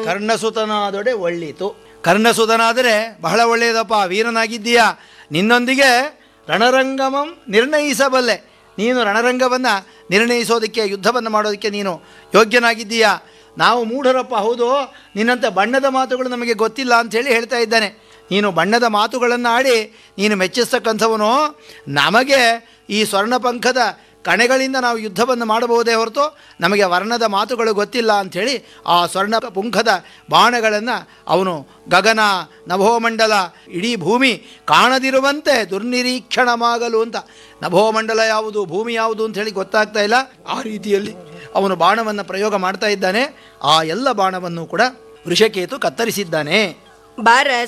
ಕರ್ಣಸುತನಾದೊಡೆ ಒಳ್ಳಿತು ಕರ್ಣಸುತನಾದರೆ ಬಹಳ ಒಳ್ಳೆಯದಪ್ಪ ವೀರನಾಗಿದ್ದೀಯಾ ನಿನ್ನೊಂದಿಗೆ ರಣರಂಗಮಂ ನಿರ್ಣಯಿಸಬಲ್ಲೆ ನೀನು ರಣರಂಗವನ್ನು ನಿರ್ಣಯಿಸೋದಕ್ಕೆ ಯುದ್ಧವನ್ನು ಮಾಡೋದಕ್ಕೆ ನೀನು ಯೋಗ್ಯನಾಗಿದ್ದೀಯಾ ನಾವು ಮೂಢರಪ್ಪ ಹೌದು ನಿನ್ನಂಥ ಬಣ್ಣದ ಮಾತುಗಳು ನಮಗೆ ಗೊತ್ತಿಲ್ಲ ಅಂಥೇಳಿ ಹೇಳ್ತಾ ಇದ್ದಾನೆ ನೀನು ಬಣ್ಣದ ಮಾತುಗಳನ್ನು ಆಡಿ ನೀನು ಮೆಚ್ಚಿಸ್ತಕ್ಕಂಥವನು ನಮಗೆ ಈ ಸ್ವರ್ಣಪಂಖದ ಕಣೆಗಳಿಂದ ನಾವು ಯುದ್ಧವನ್ನು ಮಾಡಬಹುದೇ ಹೊರತು ನಮಗೆ ವರ್ಣದ ಮಾತುಗಳು ಗೊತ್ತಿಲ್ಲ ಅಂಥೇಳಿ ಆ ಸ್ವರ್ಣ ಪುಂಖದ ಬಾಣಗಳನ್ನು ಅವನು ಗಗನ ನಭೋಮಂಡಲ ಇಡೀ ಭೂಮಿ ಕಾಣದಿರುವಂತೆ ದುರ್ನಿರೀಕ್ಷಣವಾಗಲು ಅಂತ ನಭೋಮಂಡಲ ಯಾವುದು ಭೂಮಿ ಯಾವುದು ಅಂಥೇಳಿ ಗೊತ್ತಾಗ್ತಾ ಇಲ್ಲ ಆ ರೀತಿಯಲ್ಲಿ ಅವನು ಬಾಣವನ್ನು ಪ್ರಯೋಗ ಮಾಡ್ತಾ ಇದ್ದಾನೆ ಆ ಎಲ್ಲ ಬಾಣವನ್ನು ಕೂಡ ವೃಷಕೇತು ಕತ್ತರಿಸಿದ್ದಾನೆ ಬಾರ